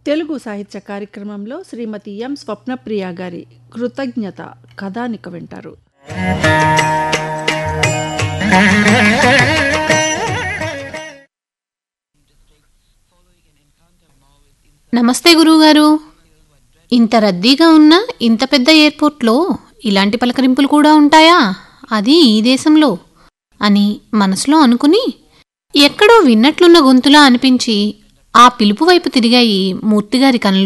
తెలుగు సాహిత్య కార్యక్రమంలో శ్రీమతి ఎం స్వప్నప్రియ గారి కృతజ్ఞత కథానిక వింటారు నమస్తే గురువుగారు ఇంత రద్దీగా ఉన్న ఇంత పెద్ద ఎయిర్పోర్ట్లో ఇలాంటి పలకరింపులు కూడా ఉంటాయా అది ఈ దేశంలో అని మనసులో అనుకుని ఎక్కడో విన్నట్లున్న గొంతులా అనిపించి ఆ పిలుపు వైపు తిరిగాయి మూర్తిగారి కనులు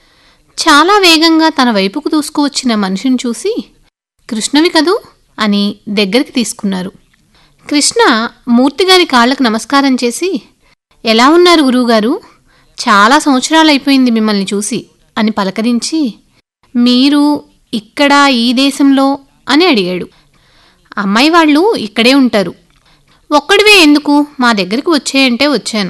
చాలా వేగంగా తన వైపుకు దూసుకువచ్చిన మనిషిని చూసి కృష్ణవి కదూ అని దగ్గరికి తీసుకున్నారు కృష్ణ మూర్తిగారి కాళ్ళకు నమస్కారం చేసి ఎలా ఉన్నారు గురువుగారు చాలా సంవత్సరాలైపోయింది మిమ్మల్ని చూసి అని పలకరించి మీరు ఇక్కడ ఈ దేశంలో అని అడిగాడు అమ్మాయి వాళ్ళు ఇక్కడే ఉంటారు ఒక్కడివే ఎందుకు మా దగ్గరికి వచ్చేయంటే వచ్చాను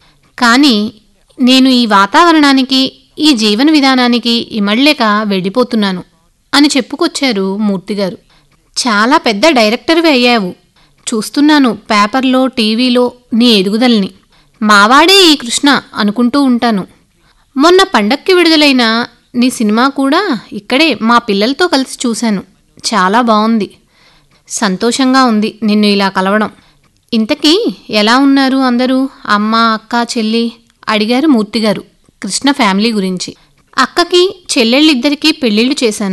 కానీ నేను ఈ వాతావరణానికి ఈ జీవన విధానానికి ఇమడలేక వెళ్ళిపోతున్నాను అని చెప్పుకొచ్చారు మూర్తిగారు చాలా పెద్ద డైరెక్టర్వి అయ్యావు చూస్తున్నాను పేపర్లో టీవీలో నీ ఎదుగుదలని మావాడే ఈ కృష్ణ అనుకుంటూ ఉంటాను మొన్న పండక్కి విడుదలైన నీ సినిమా కూడా ఇక్కడే మా పిల్లలతో కలిసి చూశాను చాలా బాగుంది సంతోషంగా ఉంది నిన్ను ఇలా కలవడం ఇంతకీ ఎలా ఉన్నారు అందరూ అమ్మ అక్క చెల్లి అడిగారు మూర్తిగారు కృష్ణ ఫ్యామిలీ గురించి అక్కకి చెల్లెళ్ళిద్దరికీ పెళ్ళిళ్ళు చేశాను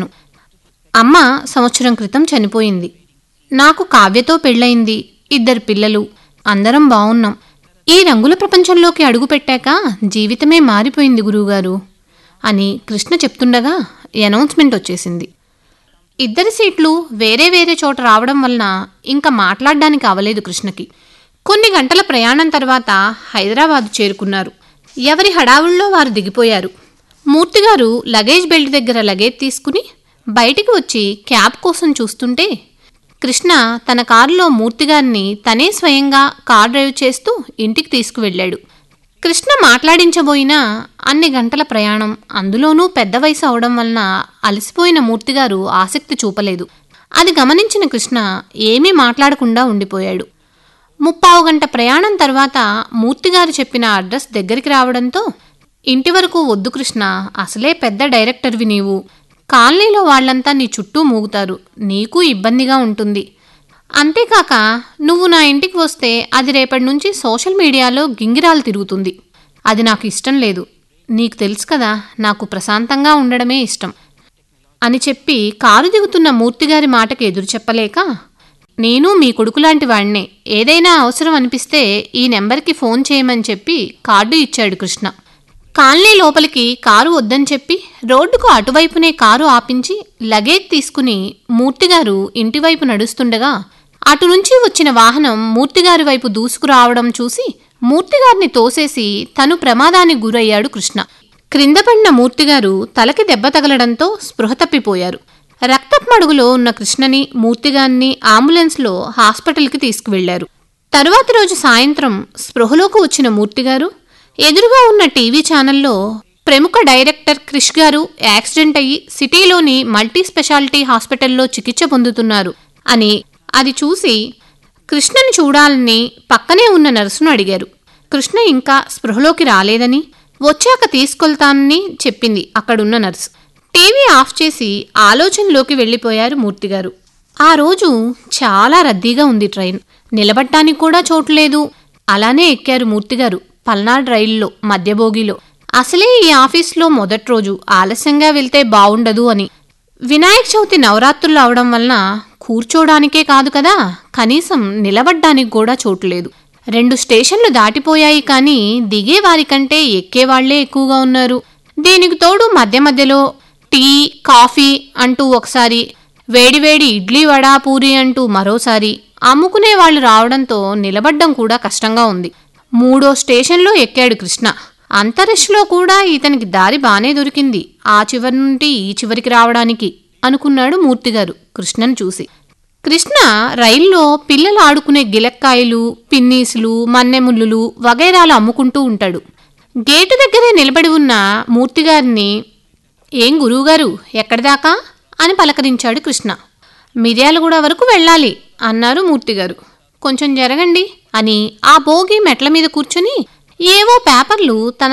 అమ్మ సంవత్సరం క్రితం చనిపోయింది నాకు కావ్యతో పెళ్ళయింది ఇద్దరు పిల్లలు అందరం బావున్నాం ఈ రంగుల ప్రపంచంలోకి అడుగుపెట్టాక జీవితమే మారిపోయింది గురువుగారు అని కృష్ణ చెప్తుండగా అనౌన్స్మెంట్ వచ్చేసింది ఇద్దరి సీట్లు వేరే వేరే చోట రావడం వలన ఇంకా మాట్లాడడానికి అవలేదు కృష్ణకి కొన్ని గంటల ప్రయాణం తర్వాత హైదరాబాద్ చేరుకున్నారు ఎవరి హడావుల్లో వారు దిగిపోయారు మూర్తిగారు లగేజ్ బెల్ట్ దగ్గర లగేజ్ తీసుకుని బయటికి వచ్చి క్యాబ్ కోసం చూస్తుంటే కృష్ణ తన కారులో మూర్తిగారిని తనే స్వయంగా కార్ డ్రైవ్ చేస్తూ ఇంటికి తీసుకువెళ్ళాడు కృష్ణ మాట్లాడించబోయినా అన్ని గంటల ప్రయాణం అందులోనూ పెద్ద వయసు అవడం వలన అలసిపోయిన మూర్తిగారు ఆసక్తి చూపలేదు అది గమనించిన కృష్ణ ఏమీ మాట్లాడకుండా ఉండిపోయాడు ముప్పావు గంట ప్రయాణం తర్వాత మూర్తిగారు చెప్పిన అడ్రస్ దగ్గరికి రావడంతో ఇంటి వరకు వద్దు కృష్ణ అసలే పెద్ద డైరెక్టర్వి నీవు కాలనీలో వాళ్ళంతా నీ చుట్టూ మూగుతారు నీకు ఇబ్బందిగా ఉంటుంది అంతేకాక నువ్వు నా ఇంటికి వస్తే అది రేపటి నుంచి సోషల్ మీడియాలో గింగిరాలు తిరుగుతుంది అది నాకు ఇష్టం లేదు నీకు తెలుసు కదా నాకు ప్రశాంతంగా ఉండడమే ఇష్టం అని చెప్పి కారు దిగుతున్న మూర్తిగారి మాటకి ఎదురు చెప్పలేక నేను మీ కొడుకులాంటి వాడినే ఏదైనా అవసరం అనిపిస్తే ఈ నెంబర్కి ఫోన్ చేయమని చెప్పి కార్డు ఇచ్చాడు కృష్ణ కాలనీ లోపలికి కారు వద్దని చెప్పి రోడ్డుకు అటువైపునే కారు ఆపించి లగేజ్ తీసుకుని మూర్తిగారు ఇంటివైపు నడుస్తుండగా అటు నుంచి వచ్చిన వాహనం మూర్తిగారి వైపు దూసుకురావడం చూసి మూర్తిగారిని తోసేసి తను ప్రమాదానికి గురయ్యాడు కృష్ణ క్రింద పడిన మూర్తిగారు తలకి దెబ్బ తగలడంతో స్పృహ తప్పిపోయారు రక్తపు మడుగులో ఉన్న కృష్ణని మూర్తిగారిని అంబులెన్స్లో హాస్పిటల్కి తీసుకువెళ్లారు తరువాతి రోజు సాయంత్రం స్పృహలోకి వచ్చిన మూర్తిగారు ఎదురుగా ఉన్న టీవీ ఛానల్లో ప్రముఖ డైరెక్టర్ క్రిష్ గారు యాక్సిడెంట్ అయ్యి సిటీలోని మల్టీ స్పెషాలిటీ హాస్పిటల్లో చికిత్స పొందుతున్నారు అని అది చూసి కృష్ణని చూడాలని పక్కనే ఉన్న నర్సును అడిగారు కృష్ణ ఇంకా స్పృహలోకి రాలేదని వచ్చాక తీసుకెళ్తానని చెప్పింది అక్కడున్న నర్సు టీవీ ఆఫ్ చేసి ఆలోచనలోకి వెళ్ళిపోయారు మూర్తిగారు ఆ రోజు చాలా రద్దీగా ఉంది ట్రైన్ నిలబడ్డానికి కూడా చోటు లేదు అలానే ఎక్కారు మూర్తిగారు పల్నాడు రైల్లో మధ్యభోగిలో అసలే ఈ ఆఫీస్లో మొదటి రోజు ఆలస్యంగా వెళ్తే బావుండదు అని వినాయక చవితి నవరాత్రులు అవడం వలన కూర్చోడానికే కాదు కదా కనీసం నిలబడ్డానికి కూడా చోటు లేదు రెండు స్టేషన్లు దాటిపోయాయి కానీ దిగే వారికంటే ఎక్కేవాళ్లే ఎక్కువగా ఉన్నారు దీనికి తోడు మధ్య మధ్యలో టీ కాఫీ అంటూ ఒకసారి వేడివేడి ఇడ్లీ వడా పూరి అంటూ మరోసారి అమ్ముకునే వాళ్ళు రావడంతో నిలబడ్డం కూడా కష్టంగా ఉంది మూడో స్టేషన్లో ఎక్కాడు కృష్ణ అంతరిష్లో కూడా ఇతనికి దారి బానే దొరికింది ఆ చివరి నుండి ఈ చివరికి రావడానికి అనుకున్నాడు మూర్తిగారు కృష్ణను చూసి కృష్ణ రైల్లో పిల్లలు ఆడుకునే గిలక్కాయలు పిన్నీసులు మన్నెముల్లులు వగైరాలు అమ్ముకుంటూ ఉంటాడు గేటు దగ్గరే నిలబడి ఉన్న మూర్తిగారిని ఏం గురువుగారు ఎక్కడిదాకా అని పలకరించాడు కృష్ణ మిర్యాలగూడ వరకు వెళ్ళాలి అన్నారు మూర్తిగారు కొంచెం జరగండి అని ఆ భోగి మెట్ల మీద కూర్చుని ఏవో పేపర్లు తన